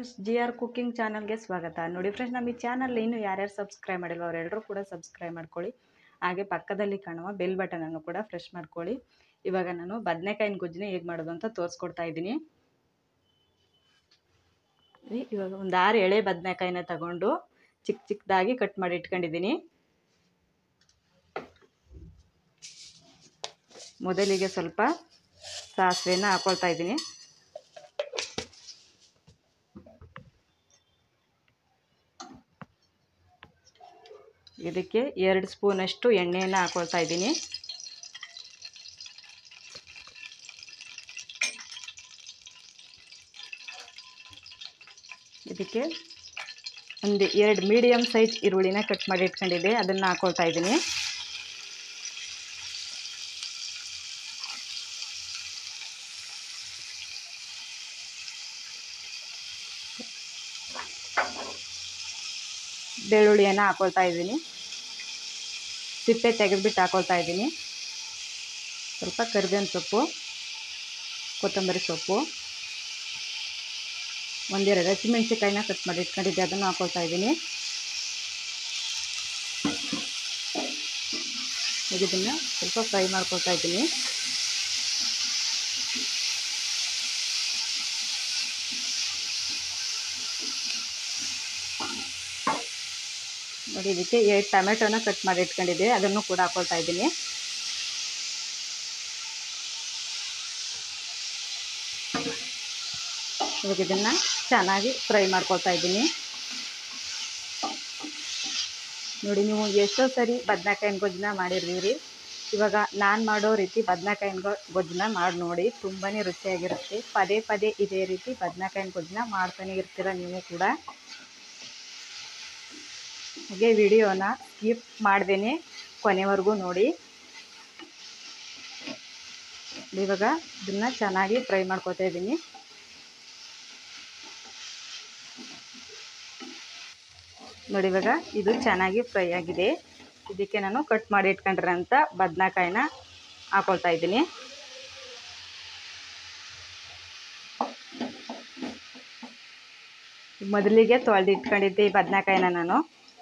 friends G R cooking ಚಾನಲ್ಗೆ ಸ್ವಾಗತ ನೋಡಿ ಫ್ರೆಂಡ್ಸ್ ನಮ್ಮ ಈ ಚಾನಲ್ ಇನ್ನು ಯಾರ್ಯಾರು ಸಬ್ಸ್ಕ್ರೈಬ್ ಮಾಡಿಲ್ಲ ಅವರೆಲ್ಲರೂ ಕೂಡ ಸಬ್ಸ್ಕ್ರೈಬ್ ಮಾಡ್ಕೊಳ್ಳಿ ಹಾಗೆ ಪಕ್ಕದಲ್ಲಿ ಕಾಣುವ ಬೆಲ್ ಬಟನನ್ನು ಕೂಡ ಫ್ರೆಶ್ ಮಾಡ್ಕೊಳ್ಳಿ ಇವಾಗ ನಾನು ಬದನೆಕಾಯಿನ ಗೊಜ್ಜನ್ನ ಹೇಗೆ ಮಾಡೋದು ಅಂತ ತೋರಿಸ್ಕೊಡ್ತಾ ಇದ್ದೀನಿ ಈ ಇವಾಗ ಒಂದು ಆರು ಎಳೆ ಬದನೆಕಾಯಿನ ತಗೊಂಡು ಚಿಕ್ಕ ಚಿಕ್ಕದಾಗಿ ಕಟ್ ಮಾಡಿ ಇಟ್ಕೊಂಡಿದ್ದೀನಿ ಮೊದಲಿಗೆ ಸ್ವಲ್ಪ ಸಾಸಿವೆನ ಹಾಕೊಳ್ತಾ ಇದ್ದೀನಿ ಇದಕ್ಕೆ ಎರಡು ಸ್ಪೂನಷ್ಟು ಎಣ್ಣೆಯನ್ನು ಹಾಕೊಳ್ತಾ ಇದ್ದೀನಿ ಇದಕ್ಕೆ ಒಂದು ಎರಡು ಮೀಡಿಯಮ್ ಸೈಜ್ ಈರುಳ್ಳಿನ ಕಟ್ ಮಾಡಿ ಇಟ್ಕೊಂಡಿದ್ದೆ ಅದನ್ನು ಹಾಕೊಳ್ತಾ ಇದ್ದೀನಿ ಬೆಳ್ಳುಳ್ಳಿಯನ್ನು ಹಾಕೊಳ್ತಾ ಇದ್ದೀನಿ ಸಿಪ್ಪೆ ತೆಗೆದುಬಿಟ್ಟು ಹಾಕೊಳ್ತಾ ಇದ್ದೀನಿ ಸ್ವಲ್ಪ ಕರಿಬೇವಿನ ಸೊಪ್ಪು ಕೊತ್ತಂಬರಿ ಸೊಪ್ಪು ಒಂದೆರಡು ಹಸಿಮೆಣ್ಸಿಕಾಯಿನ ಕಟ್ ಮಾಡಿ ಇಟ್ಕೊಂಡಿದ್ದೆ ಅದನ್ನು ಹಾಕೊಳ್ತಾ ಇದ್ದೀನಿ ಇದನ್ನು ಸ್ವಲ್ಪ ಫ್ರೈ ಮಾಡ್ಕೊಳ್ತಾ ಇದ್ದೀನಿ ನೋಡಿ ಇದಕ್ಕೆ ಎರಡು ಟೊಮೆಟೊನ ಕಟ್ ಮಾಡಿ ಇಟ್ಕೊಂಡಿದ್ದೆ ಅದನ್ನು ಕೂಡ ಹಾಕೊಳ್ತಾ ಇದ್ದೀನಿ ಇವಾಗ ಇದನ್ನು ಚೆನ್ನಾಗಿ ಫ್ರೈ ಮಾಡ್ಕೊಳ್ತಾ ಇದ್ದೀನಿ ನೋಡಿ ನೀವು ಎಷ್ಟೋ ಸರಿ ಬದನೆಕಾಯಿನ ಗೊಜ್ಜನ್ನ ಮಾಡಿರ್ತೀರಿ ಇವಾಗ ನಾನು ಮಾಡೋ ರೀತಿ ಬದನೆಕಾಯಿನ ಗೊಜ್ಜನ್ನ ಮಾಡಿ ನೋಡಿ ತುಂಬಾ ರುಚಿಯಾಗಿರುತ್ತೆ ಪದೇ ಪದೇ ಇದೇ ರೀತಿ ಬದನೆಕಾಯಿನ ಗೊಜ್ಜನ್ನ ಮಾಡ್ತಾನೆ ಇರ್ತೀರ ನೀವು ಕೂಡ ಹಾಗೆ ವಿಡಿಯೋನ ಸ್ಕಿಪ್ ಮಾಡ್ದೇನೆ ಕೊನೆವರೆಗೂ ನೋಡಿ ಇವಾಗ ಇದನ್ನು ಚೆನ್ನಾಗಿ ಫ್ರೈ ಮಾಡ್ಕೊತಾ ಇದ್ದೀನಿ ನೋಡಿ ಇವಾಗ ಇದು ಚೆನ್ನಾಗಿ ಫ್ರೈ ಆಗಿದೆ ಇದಕ್ಕೆ ನಾನು ಕಟ್ ಮಾಡಿ ಇಟ್ಕೊಂಡಿರೋಂಥ ಬದನೆಕಾಯಿನ ಹಾಕೊಳ್ತಾ ಇದ್ದೀನಿ ಮೊದಲಿಗೆ ತೊಳೆದು ಇಟ್ಕೊಂಡಿದ್ದೆ ಈ ಬದನೆಕಾಯಿನ ನಾನು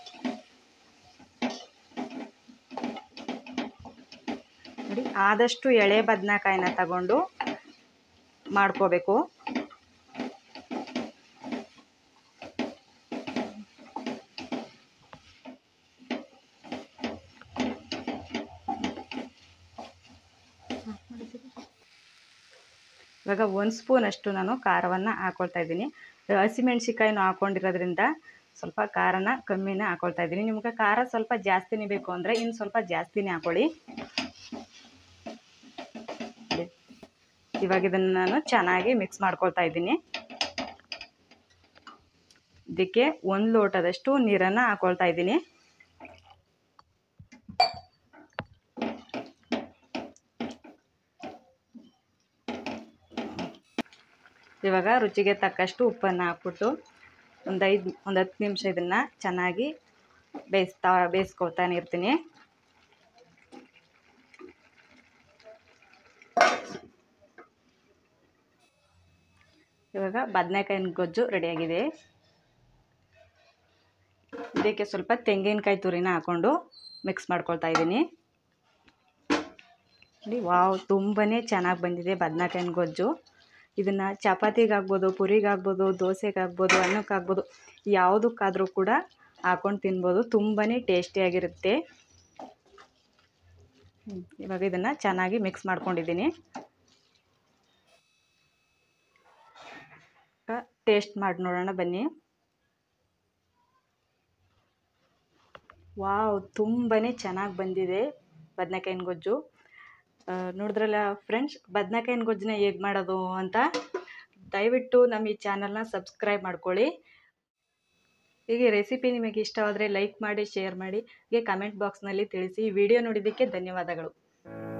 ನೋಡಿ ಆದಷ್ಟು ಎಳೆ ಬದನೆಕಾಯಿನ ತಗೊಂಡು ಮಾಡ್ಕೋಬೇಕು ಇವಾಗ ಒಂದು ಸ್ಪೂನಷ್ಟು ನಾನು ಖಾರವನ್ನು ಹಾಕ್ಕೊಳ್ತಾ ಇದ್ದೀನಿ ಹಸಿಮೆಣ್ಸಿಕಾಯಿನೂ ಹಾಕ್ಕೊಂಡಿರೋದ್ರಿಂದ ಸ್ವಲ್ಪ ಖಾರನ ಕಮ್ಮಿನೇ ಹಾಕ್ಕೊಳ್ತಾ ಇದ್ದೀನಿ ನಿಮ್ಗೆ ಖಾರ ಸ್ವಲ್ಪ ಜಾಸ್ತಿನೇ ಬೇಕು ಅಂದರೆ ಇನ್ನು ಸ್ವಲ್ಪ ಜಾಸ್ತಿನೇ ಹಾಕ್ಕೊಳ್ಳಿ ಇವಾಗ ಇದನ್ನು ನಾನು ಚೆನ್ನಾಗಿ ಮಿಕ್ಸ್ ಮಾಡ್ಕೊಳ್ತಾ ಇದ್ದೀನಿ ಇದಕ್ಕೆ ಒಂದು ಲೋಟದಷ್ಟು ನೀರನ್ನು ಹಾಕ್ಕೊಳ್ತಾ ಇದ್ದೀನಿ ಇವಾಗ ರುಚಿಗೆ ತಕ್ಕಷ್ಟು ಉಪ್ಪನ್ನು ಹಾಕ್ಬಿಟ್ಟು ಒಂದು ಐದು ಒಂದು ಹತ್ತು ನಿಮಿಷ ಇದನ್ನು ಚೆನ್ನಾಗಿ ಬೇಯಿಸ್ತಾ ಬೇಯಿಸ್ಕೊಳ್ತಾನೆ ಇರ್ತೀನಿ ಇವಾಗ ಬದನೆಕಾಯಿನ ಗೊಜ್ಜು ರೆಡಿಯಾಗಿದೆ ಇದಕ್ಕೆ ಸ್ವಲ್ಪ ತೆಂಗಿನಕಾಯಿ ತುರಿನ ಹಾಕ್ಕೊಂಡು ಮಿಕ್ಸ್ ಮಾಡ್ಕೊಳ್ತಾ ಇದ್ದೀನಿ ನೋಡಿ ವಾವ್ ತುಂಬಾ ಚೆನ್ನಾಗಿ ಬಂದಿದೆ ಬದನೆಕಾಯಿನ ಗೊಜ್ಜು ಇದನ್ನು ಚಪಾತಿಗಾಗ್ಬೋದು ಪುರಿಗಾಗ್ಬೋದು ದೋಸೆಗಾಗ್ಬೋದು ಅನ್ನಕ್ಕಾಗ್ಬೋದು ಯಾವುದಕ್ಕಾದರೂ ಕೂಡ ಹಾಕೊಂಡು ತಿನ್ಬೋದು ತುಂಬಾ ಟೇಸ್ಟಿಯಾಗಿರುತ್ತೆ ಇವಾಗ ಇದನ್ನು ಚೆನ್ನಾಗಿ ಮಿಕ್ಸ್ ಮಾಡ್ಕೊಂಡಿದ್ದೀನಿ ಟೇಸ್ಟ್ ಮಾಡಿ ನೋಡೋಣ ಬನ್ನಿ ವಾವ್ ತುಂಬಾ ಚೆನ್ನಾಗಿ ಬಂದಿದೆ ಬದನೆಕಾಯಿನ ಗೊಜ್ಜು ನೋಡಿದ್ರಲ್ಲ ಫ್ರೆಂಡ್ಸ್ ಬದನೆಕಾಯಿನ ಗೊಜ್ಜನ್ನ ಹೇಗೆ ಮಾಡೋದು ಅಂತ ದಯವಿಟ್ಟು ನಮ್ಮ ಈ ಚಾನಲ್ನ ಸಬ್ಸ್ಕ್ರೈಬ್ ಮಾಡ್ಕೊಳ್ಳಿ ಹೀಗೆ ರೆಸಿಪಿ ನಿಮಗೆ ಇಷ್ಟವಾದರೆ ಲೈಕ್ ಮಾಡಿ ಶೇರ್ ಮಾಡಿ ಹಾಗೆ ಕಮೆಂಟ್ ಬಾಕ್ಸ್ನಲ್ಲಿ ತಿಳಿಸಿ ಈ ವಿಡಿಯೋ ನೋಡಿದ್ದಕ್ಕೆ ಧನ್ಯವಾದಗಳು